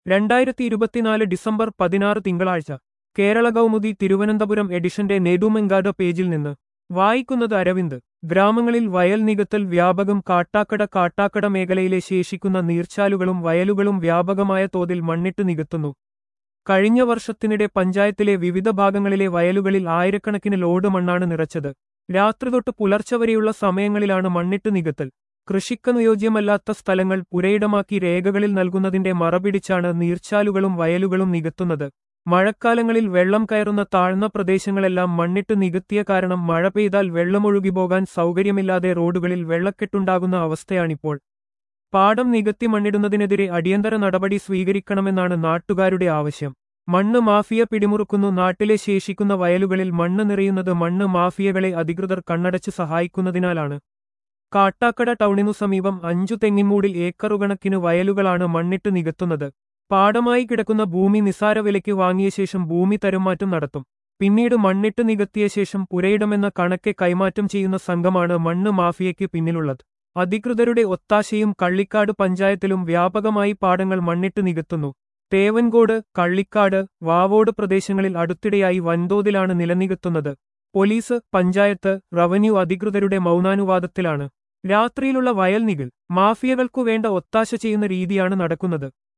രണ്ടായിരത്തി ഇരുപത്തിനാല് ഡിസംബർ പതിനാറ് തിങ്കളാഴ്ച കേരള കൗമുദി തിരുവനന്തപുരം എഡിഷന്റെ നെടുമെങ്കാട് പേജിൽ നിന്ന് വായിക്കുന്നത് അരവിന്ദ് ഗ്രാമങ്ങളിൽ വയൽ നികത്തൽ വ്യാപകം കാട്ടാക്കട കാട്ടാക്കട മേഖലയിലെ ശേഷിക്കുന്ന നീർച്ചാലുകളും വയലുകളും വ്യാപകമായ തോതിൽ മണ്ണിട്ട് നികത്തുന്നു കഴിഞ്ഞ വർഷത്തിനിടെ പഞ്ചായത്തിലെ വിവിധ ഭാഗങ്ങളിലെ വയലുകളിൽ ആയിരക്കണക്കിന് ലോഡ് മണ്ണാണ് നിറച്ചത് രാത്രി തൊട്ട് പുലർച്ചെ വരെയുള്ള സമയങ്ങളിലാണ് മണ്ണിട്ട് നികത്തൽ കൃഷിക്കനുയോജ്യമല്ലാത്ത സ്ഥലങ്ങൾ പുരയിടമാക്കി രേഖകളിൽ നൽകുന്നതിന്റെ മറപിടിച്ചാണ് നീർച്ചാലുകളും വയലുകളും നികത്തുന്നത് മഴക്കാലങ്ങളിൽ വെള്ളം കയറുന്ന താഴ്ന്ന പ്രദേശങ്ങളെല്ലാം മണ്ണിട്ട് നികത്തിയ കാരണം മഴ പെയ്താൽ വെള്ളമൊഴുകി പോകാൻ സൗകര്യമില്ലാതെ റോഡുകളിൽ വെള്ളക്കെട്ടുണ്ടാകുന്ന അവസ്ഥയാണിപ്പോൾ പാടം നികത്തി മണ്ണിടുന്നതിനെതിരെ അടിയന്തര നടപടി സ്വീകരിക്കണമെന്നാണ് നാട്ടുകാരുടെ ആവശ്യം മണ്ണ് മാഫിയ പിടിമുറുക്കുന്നു നാട്ടിലെ ശേഷിക്കുന്ന വയലുകളിൽ മണ്ണ് നിറയുന്നത് മണ്ണ് മാഫിയകളെ അധികൃതർ കണ്ണടച്ച് സഹായിക്കുന്നതിനാലാണ് കാട്ടാക്കട ടൗണിനു സമീപം അഞ്ചു തെങ്ങിൻമൂടിൽ ഏക്കറുകണക്കിന് വയലുകളാണ് മണ്ണിട്ട് നികത്തുന്നത് പാടമായി കിടക്കുന്ന ഭൂമി നിസാര വിലയ്ക്ക് വാങ്ങിയ ശേഷം ഭൂമി തരുമാറ്റം നടത്തും പിന്നീട് മണ്ണിട്ട് നികത്തിയ ശേഷം പുരയിടമെന്ന കണക്കെ കൈമാറ്റം ചെയ്യുന്ന സംഘമാണ് മണ്ണ് മാഫിയയ്ക്ക് പിന്നിലുള്ളത് അധികൃതരുടെ ഒത്താശയും കള്ളിക്കാട് പഞ്ചായത്തിലും വ്യാപകമായി പാടങ്ങൾ മണ്ണിട്ട് നികത്തുന്നു തേവൻകോട് കള്ളിക്കാട് വാവോട് പ്രദേശങ്ങളിൽ അടുത്തിടെയായി വൻതോതിലാണ് നിലനികത്തുന്നത് പോലീസ് പഞ്ചായത്ത് റവന്യൂ അധികൃതരുടെ മൗനാനുവാദത്തിലാണ് രാത്രിയിലുള്ള വയൽ നികൾ മാഫിയകൾക്കു വേണ്ട ഒത്താശ ചെയ്യുന്ന രീതിയാണ് നടക്കുന്നത്